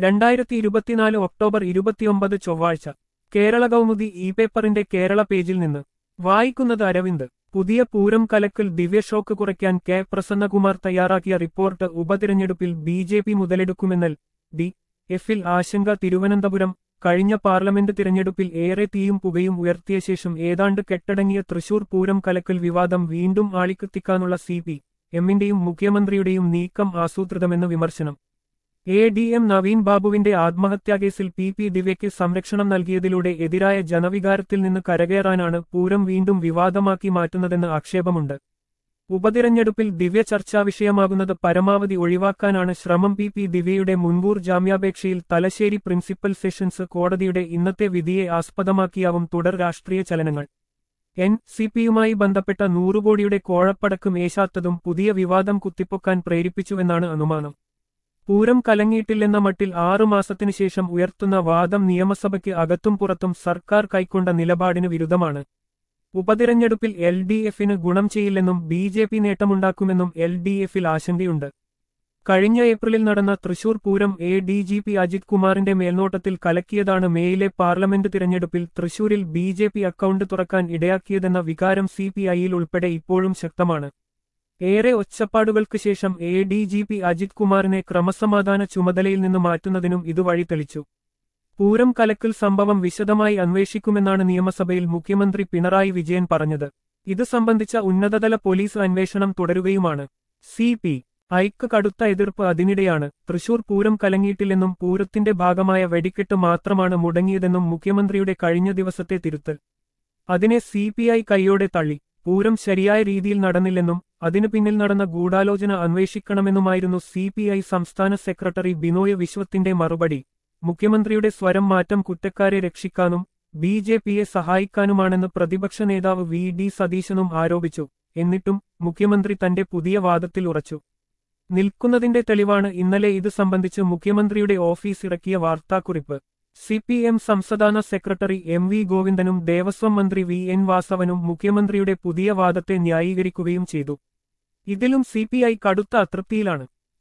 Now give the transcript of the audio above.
രണ്ടായിരത്തി ഇരുപത്തിനാല് ഒക്ടോബർ ഇരുപത്തിയൊമ്പത് ചൊവ്വാഴ്ച കേരള കൗമുദി ഇ പേപ്പറിന്റെ കേരള പേജിൽ നിന്ന് വായിക്കുന്നത് അരവിന്ദ് പുതിയ പൂരം കലക്കൽ ദിവ്യഷോക്ക് കുറയ്ക്കാൻ കെ പ്രസന്നകുമാർ തയ്യാറാക്കിയ റിപ്പോർട്ട് ഉപതിരഞ്ഞെടുപ്പിൽ ബി ജെ പി മുതലെടുക്കുമെന്നൽ ഡി എഫിൽ ആശങ്ക തിരുവനന്തപുരം കഴിഞ്ഞ പാർലമെന്റ് തിരഞ്ഞെടുപ്പിൽ ഏറെ തീയും പുകയും ഉയർത്തിയ ശേഷം ഏതാണ്ട് കെട്ടടങ്ങിയ തൃശൂർ പൂരം കലക്കൽ വിവാദം വീണ്ടും ആളിക്കത്തിക്കാനുള്ള സി പി എമ്മിന്റെയും മുഖ്യമന്ത്രിയുടെയും നീക്കം ആസൂത്രിതമെന്ന് വിമർശനം എ ഡി എം നവീൻ ബാബുവിന്റെ ആത്മഹത്യാകേസിൽ പി പി ദിവ്യയ്ക്ക് സംരക്ഷണം നൽകിയതിലൂടെ എതിരായ ജനവികാരത്തിൽ നിന്ന് കരകയറാനാണ് പൂരം വീണ്ടും വിവാദമാക്കി മാറ്റുന്നതെന്ന് ആക്ഷേപമുണ്ട് ഉപതിരഞ്ഞെടുപ്പിൽ ദിവ്യ ചർച്ചാ വിഷയമാകുന്നത് പരമാവധി ഒഴിവാക്കാനാണ് ശ്രമം പി പി ദിവ്യയുടെ മുൻകൂർ ജാമ്യാപേക്ഷയിൽ തലശ്ശേരി പ്രിൻസിപ്പൽ സെഷൻസ് കോടതിയുടെ ഇന്നത്തെ വിധിയെ ആസ്പദമാക്കിയാവും തുടർ രാഷ്ട്രീയ ചലനങ്ങൾ എൻ സി പിയുമായി ബന്ധപ്പെട്ട നൂറുകോടിയുടെ കോഴപ്പടക്കം ഏശാത്തതും പുതിയ വിവാദം കുത്തിപ്പൊക്കാൻ പ്രേരിപ്പിച്ചുവെന്നാണ് അനുമാനം പൂരം കലങ്ങിയിട്ടില്ലെന്ന മട്ടിൽ ആറു മാസത്തിനു ശേഷം ഉയർത്തുന്ന വാദം നിയമസഭയ്ക്ക് അകത്തും പുറത്തും സർക്കാർ കൈക്കൊണ്ട നിലപാടിന് വിരുദ്ധമാണ് ഉപതിരഞ്ഞെടുപ്പിൽ എൽ ഡി എഫിന് ഗുണം ചെയ്യില്ലെന്നും ബി ജെ പി നേട്ടമുണ്ടാക്കുമെന്നും എൽ ഡി എഫിൽ ആശങ്കയുണ്ട് കഴിഞ്ഞ ഏപ്രിലിൽ നടന്ന Thrissur Pooram A D G P Ajith കുമാറിന്റെ മേൽനോട്ടത്തിൽ കലക്കിയതാണ് മേയിലെ പാർലമെന്റ് തിരഞ്ഞെടുപ്പിൽ തൃശൂരിൽ ബി ജെ പി അക്കൗണ്ട് തുറക്കാൻ ഇടയാക്കിയതെന്ന വികാരം സി പി ഐയിൽ ഉൾപ്പെടെ ഇപ്പോഴും ശക്തമാണ് ഏറെ ഒച്ചപ്പാടുകൾക്ക് ശേഷം A D G P Ajith കുമാറിനെ ക്രമസമാധാന ചുമതലയിൽ നിന്ന് മാറ്റുന്നതിനും ഇത് വഴി തെളിച്ചു പൂരം കലക്കൽ സംഭവം വിശദമായി അന്വേഷിക്കുമെന്നാണ് നിയമസഭയിൽ മുഖ്യമന്ത്രി പിണറായി വിജയൻ പറഞ്ഞത് ഇത് സംബന്ധിച്ച ഉന്നതതല പോലീസ് അന്വേഷണം തുടരുകയുമാണ് സി പി ഐക്ക് കടുത്ത എതിർപ്പ് അതിനിടെയാണ് തൃശൂർ പൂരം കലങ്ങിയിട്ടില്ലെന്നും പൂരത്തിന്റെ ഭാഗമായ വെടിക്കെട്ട് മാത്രമാണ് മുടങ്ങിയതെന്നും മുഖ്യമന്ത്രിയുടെ കഴിഞ്ഞ ദിവസത്തെ തിരുത്തൽ അതിനെ സി പി ഐ കൈയോടെ തള്ളി പൂരം ശരിയായ രീതിയിൽ നടന്നില്ലെന്നും അതിനു പിന്നിൽ നടന്ന ഗൂഢാലോചന അന്വേഷിക്കണമെന്നുമായിരുന്നു സി പി ഐ സംസ്ഥാന സെക്രട്ടറി ബിനോയ് വിശ്വത്തിന്റെ മറുപടി മുഖ്യമന്ത്രിയുടെ സ്വരം മാറ്റം കുറ്റക്കാരെ രക്ഷിക്കാനും ബി ജെ പിയെ സഹായിക്കാനുമാണെന്ന് പ്രതിപക്ഷ നേതാവ് വി ഡി സതീശനും ആരോപിച്ചു എന്നിട്ടും മുഖ്യമന്ത്രി തന്റെ പുതിയ വാദത്തിൽ ഉറച്ചു നിൽക്കുന്നതിന്റെ തെളിവാണ് ഇന്നലെ ഇത് സംബന്ധിച്ച് മുഖ്യമന്ത്രിയുടെ ഓഫീസ് ഇറക്കിയ വാർത്താക്കുറിപ്പ് സി പി എം സംസ്ഥാന സെക്രട്ടറി എം വി ഗോവിന്ദനും ദേവസ്വം മന്ത്രി വി എൻ വാസവനും മുഖ്യമന്ത്രിയുടെ പുതിയ വാദത്തെ ന്യായീകരിക്കുകയും ചെയ്തു ഇതിലും സി കടുത്ത അതൃപ്തിയിലാണ്